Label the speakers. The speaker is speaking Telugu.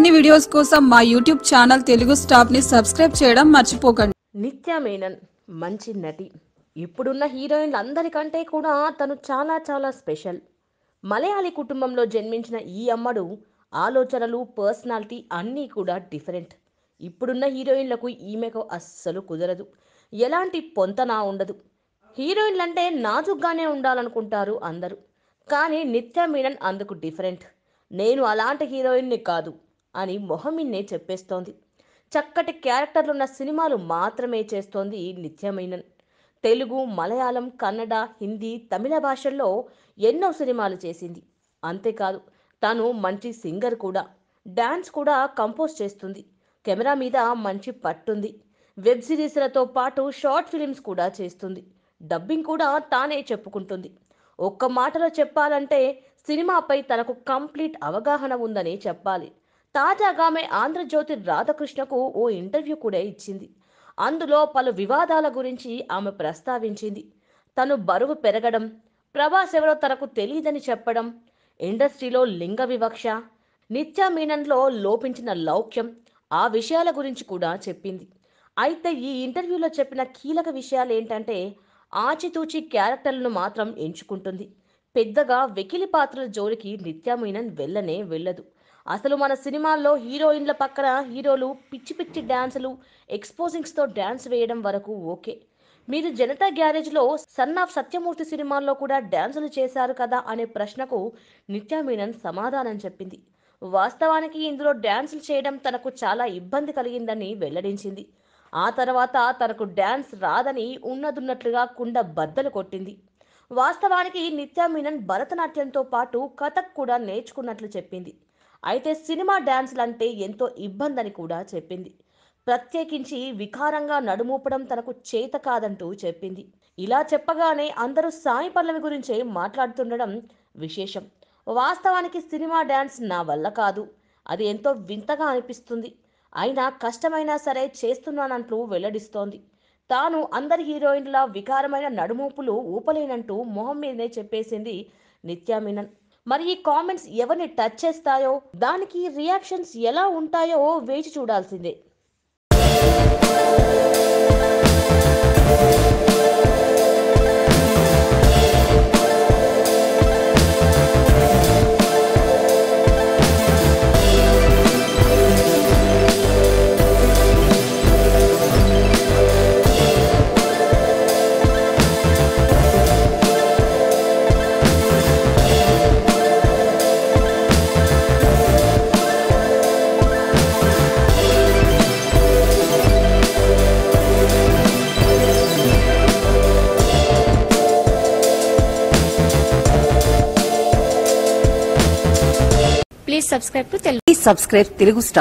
Speaker 1: మరిన్ని వీడియోస్ కోసం మా యూట్యూబ్ ఛానల్ తెలుగు స్టాప్ ని సబ్స్క్రైబ్ చేయడం మర్చిపోకండి
Speaker 2: నిత్యా మేనన్ మంచి నటి ఇప్పుడున్న హీరోయిన్లు అందరికంటే కూడా తను చాలా చాలా స్పెషల్ మలయాళీ కుటుంబంలో జన్మించిన ఈ అమ్మడు ఆలోచనలు పర్సనాలిటీ అన్నీ కూడా డిఫరెంట్ ఇప్పుడున్న హీరోయిన్లకు ఈమెకు అస్సలు కుదరదు ఎలాంటి పొంతన ఉండదు హీరోయిన్లంటే నాజుగ్గానే ఉండాలనుకుంటారు అందరూ కానీ నిత్యా మీనన్ అందుకు డిఫరెంట్ నేను అలాంటి హీరోయిన్ని కాదు అని మొహమిన్నే చెప్పేస్తోంది చక్కటి క్యారెక్టర్లున్న సినిమాలు మాత్రమే చేస్తోంది నిత్యా మీనన్ తెలుగు మలయాళం కన్నడ హిందీ తమిళ భాషల్లో ఎన్నో సినిమాలు చేసింది అంతేకాదు తను మంచి సింగర్ కూడా డాన్స్ కూడా కంపోజ్ చేస్తుంది కెమెరా మీద మంచి పట్టుంది వెబ్ సిరీస్లతో పాటు షార్ట్ ఫిలిమ్స్ కూడా చేస్తుంది డబ్బింగ్ కూడా తానే చెప్పుకుంటుంది ఒక్క మాటలో చెప్పాలంటే సినిమాపై తనకు కంప్లీట్ అవగాహన ఉందని చెప్పాలి తాజాగా ఆమె ఆంధ్రజ్యోతి రాధాకృష్ణకు ఓ ఇంటర్వ్యూ కూడా ఇచ్చింది అందులో పలు వివాదాల గురించి ఆమె ప్రస్తావించింది తను బరువు పెరగడం ప్రభాస్ ఎవరో తనకు తెలియదని చెప్పడం ఇండస్ట్రీలో లింగ వివక్ష నిత్యా మీనన్లో లోపించిన లౌక్యం ఆ విషయాల గురించి కూడా చెప్పింది అయితే ఈ ఇంటర్వ్యూలో చెప్పిన కీలక విషయాలు ఏంటంటే ఆచితూచి క్యారెక్టర్లను మాత్రం ఎంచుకుంటుంది పెద్దగా వెకిలి పాత్రల జోలికి నిత్యా మీనన్ వెళ్ళనే వెళ్ళదు అసలు మన సినిమాల్లో హీరోయిన్ల పక్కన హీరోలు పిచ్చి పిచ్చి డ్యాన్సులు ఎక్స్పోజింగ్స్తో డ్యాన్స్ వేయడం వరకు ఓకే మీరు జనతా గ్యారేజ్లో సన్ ఆఫ్ సత్యమూర్తి సినిమాల్లో కూడా డ్యాన్సులు చేశారు కదా అనే ప్రశ్నకు నిత్యా మీనన్ సమాధానం చెప్పింది వాస్తవానికి ఇందులో డ్యాన్సులు చేయడం తనకు చాలా ఇబ్బంది కలిగిందని వెల్లడించింది ఆ తర్వాత తనకు డ్యాన్స్ రాదని ఉన్నదున్నట్లుగా కుండ బద్దలు కొట్టింది వాస్తవానికి నిత్యా మీనన్ భరతనాట్యంతో పాటు కథక్ కూడా నేర్చుకున్నట్లు చెప్పింది అయితే సినిమా డ్యాన్సులు అంటే ఎంతో ఇబ్బందని కూడా చెప్పింది ప్రత్యేకించి వికారంగా నడుమూపడం తనకు చేత కాదంటూ చెప్పింది ఇలా చెప్పగానే అందరూ సాయి పల్లవి గురించే మాట్లాడుతుండడం విశేషం వాస్తవానికి సినిమా డ్యాన్స్ నా వల్ల కాదు అది ఎంతో వింతగా అనిపిస్తుంది అయినా కష్టమైనా సరే చేస్తున్నానంటూ వెల్లడిస్తోంది తాను అందరి హీరోయిన్ల వికారమైన నడుమూపులు ఊపలేనంటూ మొహం మీదనే చెప్పేసింది నిత్యా మీనన్ మరి ఈ కామెంట్స్ ఎవరిని టచ్ చేస్తాయో దానికి రియాక్షన్స్ ఎలా ఉంటాయో వేచి చూడాల్సిందే
Speaker 3: Please subscribe to Telugu.
Speaker 4: Please subscribe Telugu Star.